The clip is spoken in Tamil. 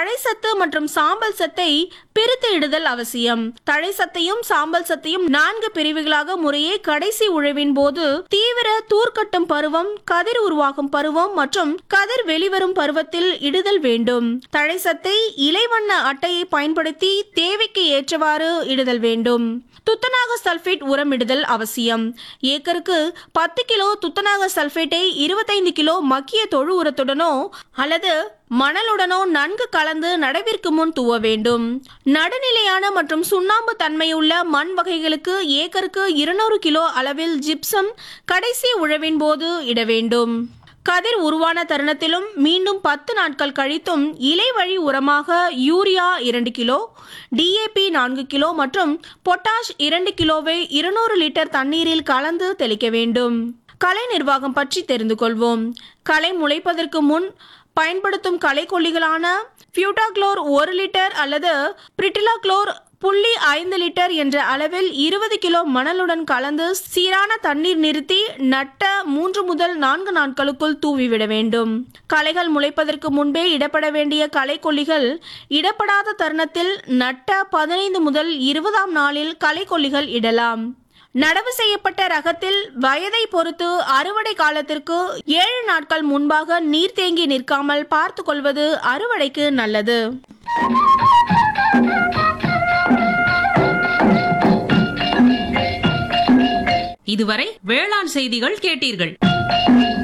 தழை சத்து மற்றும் சாம்பல் சத்தை பிரித்து இடுதல் அவசியம் தழை சத்தையும் சாம்பல் சத்தையும் நான்கு பிரிவுகளாக முறையே கடைசி உழவின் போது தீவிர தூர்க்கட்டும் பருவம் கதிர் உருவாகும் பருவம் மற்றும் கதிர் வெளிவரும் பருவத்தில் இடுதல் வேண்டும் தழை சத்தை இலைவண்ண அட்டையை பயன்படுத்தி தேவைக்கு ஏற்றவாறு இடுதல் வேண்டும் துத்தநாக சல்பேட் உரமிடுதல் அவசியம் ஏக்கருக்கு பத்து கிலோ துத்தநாக சல்பேட்டை இருபத்தைந்து கிலோ மக்கிய தொழு உரத்துடனோ அல்லது மணலுடனோ நன்கு கலந்து நடவிற்கு முன் தூவ வேண்டும் நடுநிலையான மற்றும் சுண்ணாம்பு தன்மையுள்ள மண் வகைகளுக்கு ஏக்கருக்கு இருநூறு கிலோ அளவில் ஜிப்சம் கடைசி உழவின் போது இட வேண்டும் கதிர் உருவான தருணத்திலும் மீண்டும் பத்து நாட்கள் கழித்தும் இலை வழி உரமாக யூரியா இரண்டு கிலோ டிஏபி நான்கு கிலோ மற்றும் பொட்டாஷ் இரண்டு கிலோவை இருநூறு லிட்டர் தண்ணீரில் கலந்து தெளிக்க வேண்டும் கலை நிர்வாகம் பற்றி தெரிந்து கொள்வோம் களை முளைப்பதற்கு முன் பயன்படுத்தும் களைக்கொல்லிகளான பியூட்டாக்ளோர் ஒரு லிட்டர் அல்லது பிரிட்டிலாக்ளோர் புள்ளி ஐந்து லிட்டர் என்ற அளவில் இருபது கிலோ மணலுடன் கலந்து சீரான தண்ணீர் நிறுத்தி நட்ட மூன்று முதல் நான்கு நாட்களுக்குள் தூவிவிட வேண்டும் களைகள் முளைப்பதற்கு முன்பே இடப்பட வேண்டிய களைக்கொல்லிகள் இடப்படாத தருணத்தில் நட்ட பதினைந்து முதல் இருபதாம் நாளில் களைக்கொல்லிகள் இடலாம் நடவு செய்யப்பட்ட ரகத்தில் வயதை பொறுத்து அறுவடை காலத்திற்கு ஏழு நாட்கள் முன்பாக நீர் தேங்கி நிற்காமல் பார்த்து கொள்வது அறுவடைக்கு நல்லது இதுவரை வேளாண் செய்திகள் கேட்டீர்கள்